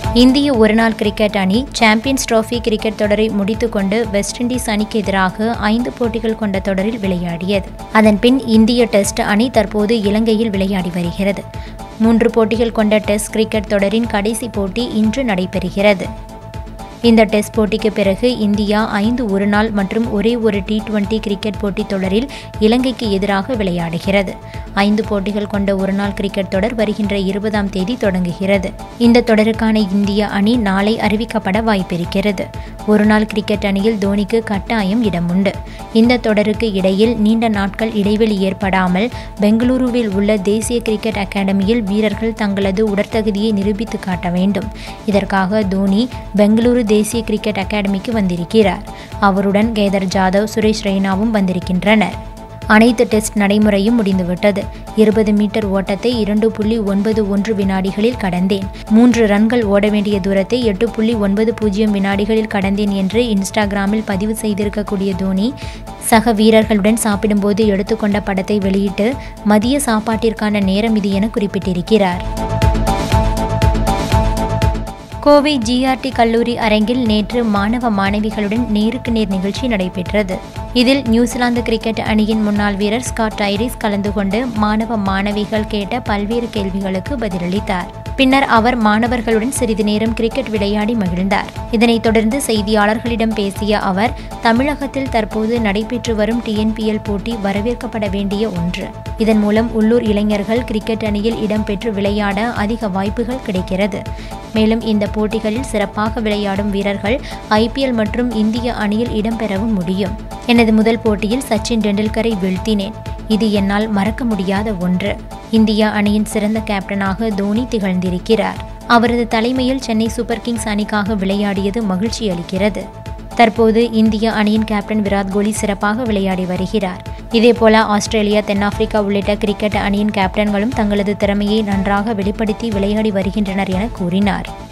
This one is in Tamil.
இந்திய ஒருநாள் கிரிக்கெட் அணி சாம்பியன்ஸ் டிராபி கிரிக்கெட் தொடரை முடித்துக்கொண்டு வெஸ்ட் இண்டீஸ் அணிக்கு எதிராக ஐந்து போட்டிகள் கொண்ட தொடரில் விளையாடியது அதன் பின் இந்திய டெஸ்ட் அணி தற்போது இலங்கையில் விளையாடி வருகிறது மூன்று போட்டிகள் கொண்ட டெஸ்ட் கிரிக்கெட் தொடரின் கடைசி போட்டி இன்று நடைபெறுகிறது இந்த டெஸ்ட் போட்டிக்கு பிறகு இந்தியா ஐந்து ஒருநாள் மற்றும் ஒரே ஒரு டி டுவெண்டி கிரிக்கெட் போட்டித் தொடரில் இலங்கைக்கு எதிராக விளையாடுகிறது ஐந்து போட்டிகள் கொண்ட ஒருநாள் கிரிக்கெட் தொடர் வருகின்ற இருபதாம் தேதி தொடங்குகிறது இந்த தொடருக்கான இந்திய அணி நாளை அறிவிக்கப்பட வாய்ப்பிருக்கிறது ஒருநாள் கிரிக்கெட் அணியில் தோனிக்கு கட்டாயம் இடம் உண்டு இந்த தொடருக்கு இடையில் நீண்ட நாட்கள் இடைவெளி ஏற்படாமல் பெங்களூருவில் உள்ள தேசிய கிரிக்கெட் அகாடமியில் வீரர்கள் தங்களது உடற்தகுதியை நிரூபித்து காட்ட வேண்டும் இதற்காக தோனி பெங்களூரு தேசிய கிரிக்கெட் அகாடமிக்கு வந்திருக்கிறார் அவருடன் கேதர் ஜாதவ் சுரேஷ் ரெய்னாவும் வந்திருக்கின்றனர் அனைத்து டெஸ்ட் நடைமுறையும் முடிந்துவிட்டது இருபது மீட்டர் ஓட்டத்தை இரண்டு புள்ளி ஒன்பது ஒன்று வினாடிகளில் கடந்தேன் மூன்று ரன்கள் ஓட வேண்டிய தூரத்தை எட்டு புள்ளி ஒன்பது பூஜ்ஜியம் வினாடிகளில் கடந்தேன் என்று இன்ஸ்டாகிராமில் பதிவு செய்திருக்கக்கூடிய தோனி சக வீரர்களுடன் சாப்பிடும்போது எடுத்துக்கொண்ட படத்தை வெளியிட்டு மதிய சாப்பாட்டிற்கான நேரம் இது என குறிப்பிட்டிருக்கிறார் கோவை ஜிஆர்டி கல்லூரி அரங்கில் நேற்று மாணவ மாணவிகளுடன் நேருக்கு நேர் நிகழ்ச்சி நடைபெற்றது இதில் நியூசிலாந்து கிரிக்கெட் அணியின் முன்னாள் வீரர் ஸ்காட் டைரிஸ் கலந்து கொண்டு மாணவ மாணவிகள் கேட்ட பல்வேறு கேள்விகளுக்கு பதிலளித்தார் பின்னர் அவர் மாணவர்களுடன் சிறிது நேரம் கிரிக்கெட் விளையாடி மகிழ்ந்தார் இதனைத் தொடர்ந்து செய்தியாளர்களிடம் பேசிய அவர் தமிழகத்தில் தற்போது நடைபெற்று வரும் டிஎன்பிஎல் போட்டி வரவேற்கப்பட வேண்டிய ஒன்று இதன் மூலம் உள்ளூர் இளைஞர்கள் கிரிக்கெட் அணியில் இடம்பெற்று விளையாட அதிக வாய்ப்புகள் கிடைக்கிறது மேலும் இந்த போட்டிகளில் சிறப்பாக விளையாடும் வீரர்கள் ஐபிஎல் மற்றும் இந்திய அணியில் இடம்பெறவும் முடியும் எனது முதல் போட்டியில் சச்சின் டெண்டுல்கரை வீழ்த்தினேன் இது என்னால் மறக்க முடியாத ஒன்று இந்திய அணியின் சிறந்த கேப்டனாக தோனி திகழ்ந்திருக்கிறார் அவரது தலைமையில் சென்னை சூப்பர் கிங்ஸ் அணிக்காக விளையாடியது மகிழ்ச்சி அளிக்கிறது தற்போது இந்திய அணியின் கேப்டன் விராட் கோலி சிறப்பாக விளையாடி வருகிறார் இதேபோல ஆஸ்திரேலியா தென்னாப்பிரிக்கா உள்ளிட்ட கிரிக்கெட் அணியின் கேப்டன்களும் தங்களது திறமையை நன்றாக வெளிப்படுத்தி விளையாடி வருகின்றனர் என கூறினார்